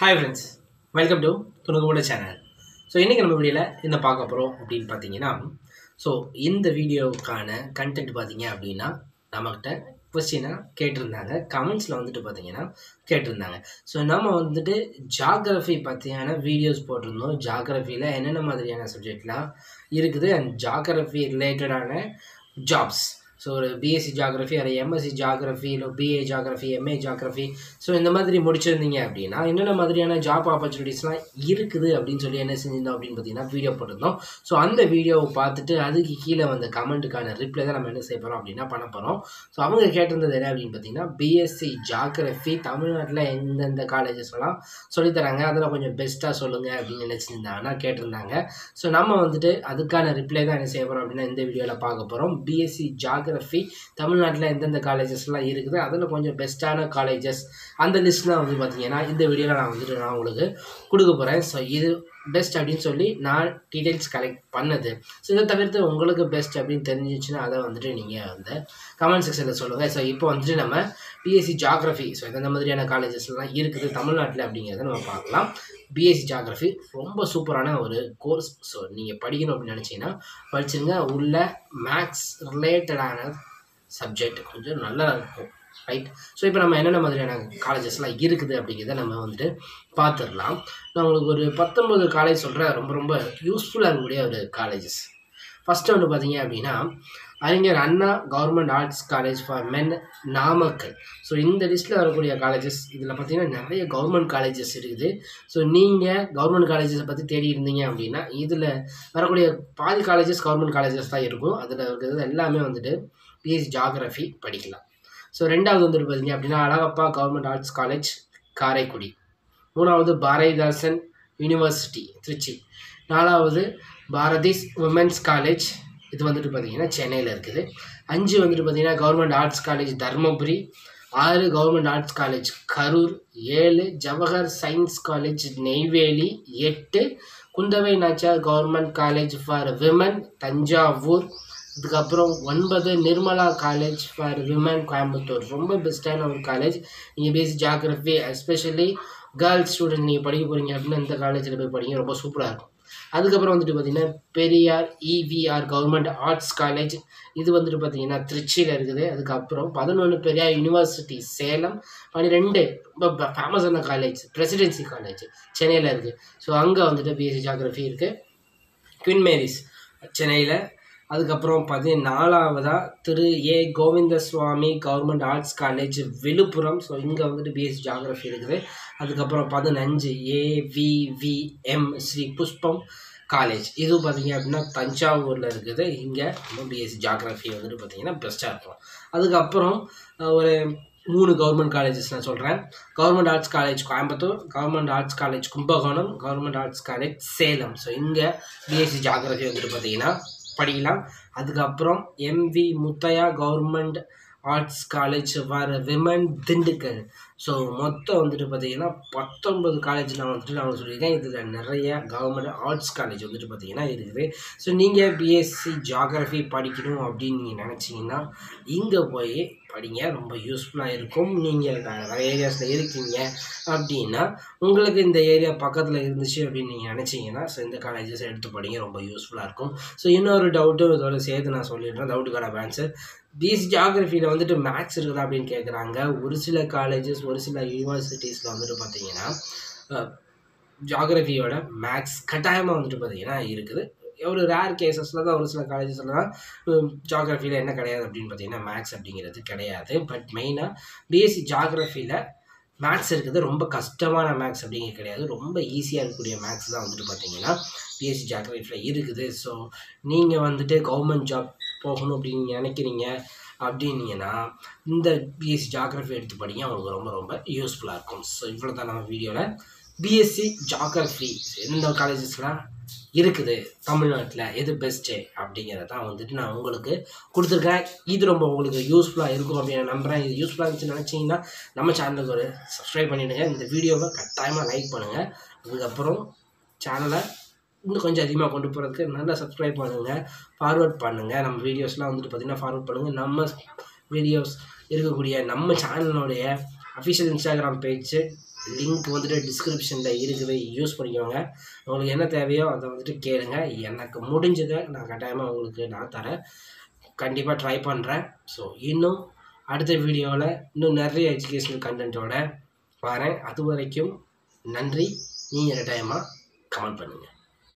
hi friends welcome to துணுகுமுட channel so இன்றைக்கி நம்ம வீடியோவில் என்ன பார்க்க போகிறோம் அப்படின்னு பார்த்தீங்கன்னா ஸோ இந்த வீடியோவுக்கான கண்டென்ட் பார்த்தீங்க அப்படின்னா நம்மக்கிட்ட கொஸ்டினாக கேட்டிருந்தாங்க கமெண்ட்ஸில் வந்துட்டு பார்த்தீங்கன்னா கேட்டிருந்தாங்க ஸோ நம்ம வந்துட்டு ஜாகிரஃபி பற்றியான வீடியோஸ் போட்டிருந்தோம் ஜாகிரஃபியில் என்னென்ன மாதிரியான சப்ஜெக்ட்லாம் இருக்குது அண்ட் ஜாகிரஃபி ரிலேட்டடான ஜாப்ஸ் ஸோ ஒரு பிஎஸ்சி ஜாகிரஃபி அல்லது எம்எஸ்சி ஜாகிரஃபி இல்லை BA geography MA geography so இந்த மாதிரி முடிச்சிருந்தீங்க அப்படின்னா என்னென்ன மாதிரியான ஜாப் ஆப்பர்ச்சுனிட்டிஸ்லாம் இருக்குது அப்படின்னு சொல்லி என்ன செஞ்சிருந்தோம் அப்படின்னு பார்த்தீங்கன்னா வீடியோ போட்டிருந்தோம் ஸோ அந்த வீடியோவை பார்த்துட்டு அதுக்கு கீழே வந்த கமெண்ட்டுக்கான ரிப்ளை தான் நம்ம என்ன செய்ய போகிறோம் அப்படின்னா பண்ண போகிறோம் ஸோ அவங்க கேட்டிருந்தது என்ன அப்படின்னு பார்த்தீங்கன்னா பிஎஸ்சி ஜாகிரஃபி தமிழ்நாட்டில் எந்தெந்த காலேஜஸ்லாம் சொல்லித்தராங்க அதில் கொஞ்சம் பெஸ்ட்டாக சொல்லுங்கள் அப்படின்னு நினச்சிருந்தாங்கன்னா கேட்டிருந்தாங்க ஸோ நம்ம வந்துட்டு அதுக்கான ரிப்ளை தான் என்ன செய்ய போகிறோம் அப்படின்னா இந்த வீடியோவில் பார்க்க போகிறோம் பிஎஸ்சி ஜாகிரஃபி தமிழ்நாட்டில் எந்தெந்த காலேஜஸ்லாம் இருக்குது அதில் கொஞ்சம் பெஸ்ட்டான காலேஜஸ் அந்த லிஸ்ட்லாம் வந்து பார்த்தீங்கன்னா இந்த வீடியோவில் நான் வந்துட்டு நான் உங்களுக்கு கொடுக்க போகிறேன் ஸோ இது பெஸ்ட் அப்படின்னு சொல்லி நான் டீட்டெயில்ஸ் கலெக்ட் பண்ணது ஸோ இதை தவிர்த்து உங்களுக்கு பெஸ்ட் அப்படின்னு தெரிஞ்சிச்சுன்னா அதை வந்துட்டு நீங்கள் வந்து கமெண்ட் செக்ஷனில் சொல்லுங்கள் ஸோ இப்போ வந்துட்டு நம்ம பிஎஸ்சி ஜாகிரஃபி ஸோ எந்தெந்த மாதிரியான காலேஜஸ்லாம் இருக்குது தமிழ்நாட்டில் அப்படிங்கிறத நம்ம பார்க்கலாம் பிஎஸ்சி ஜாகிரஃபி ரொம்ப சூப்பரான ஒரு கோர்ஸ் ஸோ நீங்கள் படிக்கணும் அப்படின்னு நினச்சிங்கன்னா படிச்சுங்க உள்ள மேக்ஸ் ரிலேட்டடான சப்ஜெக்ட் கொஞ்சம் நல்லா இருக்கும் ரைட் ஸோ இப்போ நம்ம என்னென்ன மாதிரியான காலேஜஸ்லாம் இருக்குது அப்படிங்கிறத நம்ம வந்துட்டு பார்த்துடலாம் நான் உங்களுக்கு ஒரு பத்தொம்பது காலேஜ் சொல்கிறேன் ரொம்ப ரொம்ப யூஸ்ஃபுல்லாக இருக்கக்கூடிய ஒரு காலேஜஸ் ஃபஸ்ட்டு வந்து பார்த்தீங்க அப்படின்னா அறிஞர் Anna government arts college for men Namakkal so இந்த லிஸ்ட்டில் வரக்கூடிய காலேஜஸ் இதில் பார்த்தீங்கன்னா நிறைய கவர்மெண்ட் காலேஜஸ் இருக்குது ஸோ நீங்கள் கவர்மெண்ட் காலேஜஸை பற்றி தேடி இருந்தீங்க அப்படின்னா இதில் வரக்கூடிய பாதி காலேஜஸ் கவர்மெண்ட் காலேஜஸ் தான் இருக்கும் அதில் இருக்கிறது எல்லாமே வந்துட்டு பிஎஸ்சி ஜாகிரஃபி படிக்கலாம் ஸோ ரெண்டாவது வந்துட்டு பார்த்தீங்க அப்படின்னா Alagappa government arts college Karaikudi மூணாவது பாரதிதாசன் யூனிவர்சிட்டி திருச்சி நாலாவது பாரதிஸ் உமன்ஸ் காலேஜ் இது வந்துட்டு பார்த்தீங்கன்னா சென்னையில் இருக்குது அஞ்சு வந்துட்டு பார்த்தீங்கன்னா கவர்மெண்ட் ஆர்ட்ஸ் காலேஜ் தருமபுரி ஆறு கவர்மெண்ட் ஆர்ட்ஸ் காலேஜ் கரூர் ஏழு ஜவஹர் சயின்ஸ் காலேஜ் நெய்வேலி எட்டு Kundavai Nachiyar government college for women Thanjavur இதுக்கப்புறம் ஒன்பது Nirmala college for women Coimbatore ரொம்ப பெஸ்ட்டான ஒரு காலேஜ் நீங்கள் பேசி ஜாகிரஃபி எஸ்பெஷலி கேர்ள்ஸ் ஸ்டூடெண்ட் நீங்கள் படிக்க போகிறீங்க அப்படின்னா இந்த காலேஜில் போய் படிங்க ரொம்ப சூப்பராக இருக்கும் அதுக்கப்புறம் வந்துட்டு பார்த்தீங்கன்னா Periyar EVR government arts college இது வந்துட்டு பார்த்தீங்கன்னா திருச்சியில் இருக்குது அதுக்கப்புறம் பதினொன்று பெரியார் யூனிவர்சிட்டி சேலம் பன்னிரெண்டு ரொம்ப ஃபேமஸான காலேஜ் பிரசிடென்சி காலேஜ் சென்னையில் இருக்குது ஸோ அங்கே வந்துட்டு பிஎஸ்சி ஜாகிரஃபி இருக்குது குயின் மேரிஸ் சென்னையில் அதுக்கப்புறம் பதினாலாவதாக Thiru A Govindaswamy government arts college Villupuram so இங்கே வந்துட்டு பிஎஸ்சி ஜாகிரஃபி இருக்குது அதுக்கப்புறம் பதினஞ்சு ஏவிவிஎம் ஸ்ரீ புஷ்பம் காலேஜ் இது பார்த்தீங்க அப்படின்னா தஞ்சாவூரில் இருக்குது இங்கே நம்ம பிஎஸ்சி ஜாகிரஃபி வந்துட்டு பார்த்தீங்கன்னா பெஸ்ட்டாக இருக்கும் அதுக்கப்புறம் ஒரு மூணு கவர்மெண்ட் காலேஜஸ் நான் சொல்கிறேன் government arts college Coimbatore government arts college Kumbakonam government arts college Salem so இங்கே பிஎஸ்சி ஜாகிரஃபி வந்துட்டு பார்த்தீங்கன்னா படிக்கலாம் அதுக்கப்புறம் MV Muthiah government arts college for women Dindigul so மொத்தம் வந்துட்டு பார்த்தீங்கன்னா பத்தொன்பது காலேஜ் நான் வந்துட்டு நான் சொல்லியிருக்கேன் இதில் நிறைய கவர்மெண்ட் ஆர்ட்ஸ் காலேஜ் வந்துட்டு பார்த்தீங்கன்னா இருக்குது ஸோ நீங்கள் பிஎஸ்சி ஜாகிரஃபி படிக்கணும் அப்படின்னு நீங்கள் நினச்சிங்கன்னா இங்கே போய் படிங்க ரொம்ப யூஸ்ஃபுல்லாக இருக்கும் நீங்கள் வேறு ஏரியாஸில் இருக்கீங்க அப்படின்னா உங்களுக்கு இந்த ஏரியா பக்கத்தில் இருந்துச்சு அப்படின்னு நீங்கள் நினச்சிங்கன்னா ஸோ இந்த காலேஜஸ் எடுத்து படிங்க ரொம்ப யூஸ்ஃபுல்லாக இருக்கும் ஸோ இன்னொரு டவுட்டும் இதோட சேர்த்து நான் சொல்லிடுறேன் டவுட்டுக்கான ஆன்சர் பிஎஸ்சி ஜாகிரஃபியில் வந்துட்டு மேக்ஸ் இருக்குதா அப்படின்னு கேட்குறாங்க ஒரு சில காலேஜஸ் ஒரு சில யூனிவர்சிட்டிஸில் வந்துட்டு பார்த்தீங்கன்னா ஜாகிரஃபியோட மேக்ஸ் கட்டாயமாக வந்துட்டு பார்த்தீங்கன்னா இருக்குது ஒரு ரேர் கேசஸில் தான் ஒரு சில காலேஜஸில் தான் ஜாகிரஃபியில் என்ன கிடையாது அப்படின்னு பார்த்தீங்கன்னா மேக்ஸ் அப்படிங்கிறது கிடையாது பட் மெயினாக பிஎஸ்சி ஜாகிரஃபியில் மேக்ஸ் இருக்குது ரொம்ப கஷ்டமான மேக்ஸ் அப்படிங்கிறது கிடையாது ரொம்ப ஈஸியாக இருக்கக்கூடிய மேக்ஸ் தான் வந்துட்டு பார்த்தீங்கன்னா பிஎஸ்சி ஜாகிரஃபியில் இருக்குது ஸோ நீங்கள் வந்துட்டு கவர்மெண்ட் ஜாப் போகணும் அப்படின்னு நினைக்கிறீங்க அப்படின்னீங்கன்னா இந்த பிஎஸ்சி ஜாகிரஃபி எடுத்து படிங்க உங்களுக்கு ரொம்ப ரொம்ப யூஸ்ஃபுல்லாக இருக்கும் ஸோ இவ்வளோ தான் நம்ம வீடியோவில் பிஎஸ்சி ஜாகிரஃபி எந்த காலேஜஸ்லாம் இருக்குது தமிழ்நாட்டில் எது பெஸ்ட்டு அப்படிங்கிறத தான் வந்துட்டு நான் உங்களுக்கு கொடுத்துருக்கேன் இது ரொம்ப உங்களுக்கு யூஸ்ஃபுல்லாக இருக்கும் அப்படின்னு நம்புகிறேன் இது யூஸ்ஃபுல்லாக இருந்துச்சுன்னு நினச்சிங்கன்னா நம்ம சேனலுக்கு ஒரு சப்ஸ்கிரைப் பண்ணிவிடுங்க இந்த வீடியோவை கட்டாயமாக லைக் பண்ணுங்கள் அதுக்கப்புறம் சேனலை இன்னும் கொஞ்சம் அதிகமாக கொண்டு போகிறதுக்கு நல்லா சப்ஸ்கிரைப் பண்ணுங்கள் ஃபார்வர்ட் பண்ணுங்கள் நம்ம வீடியோஸ்லாம் வந்துட்டு பார்த்திங்கன்னா ஃபார்வர்ட் பண்ணுங்கள் நம்ம வீடியோஸ் இருக்கக்கூடிய நம்ம சேனலுடைய அஃபிஷியல் இன்ஸ்டாகிராம் பேஜ் லிங்க் வந்துட்டு டிஸ்கிரிப்ஷனில் இருக்குது யூஸ் பண்ணிக்கோங்க உங்களுக்கு என்ன தேவையோ அதை வந்துட்டு கேளுங்க எனக்கு முடிஞ்சதை நான் கட்டாயமாக உங்களுக்கு நான் தரேன் கண்டிப்பாக ட்ரை பண்ணுறேன் ஸோ இன்னும் அடுத்த வீடியோவில் இன்னும் நிறைய எஜுகேஷனல் கண்டென்ட்டோட வரேன் அது வரைக்கும் நன்றி நீங்கள் கட்டாயமாக கமெண்ட் பண்ணுங்கள்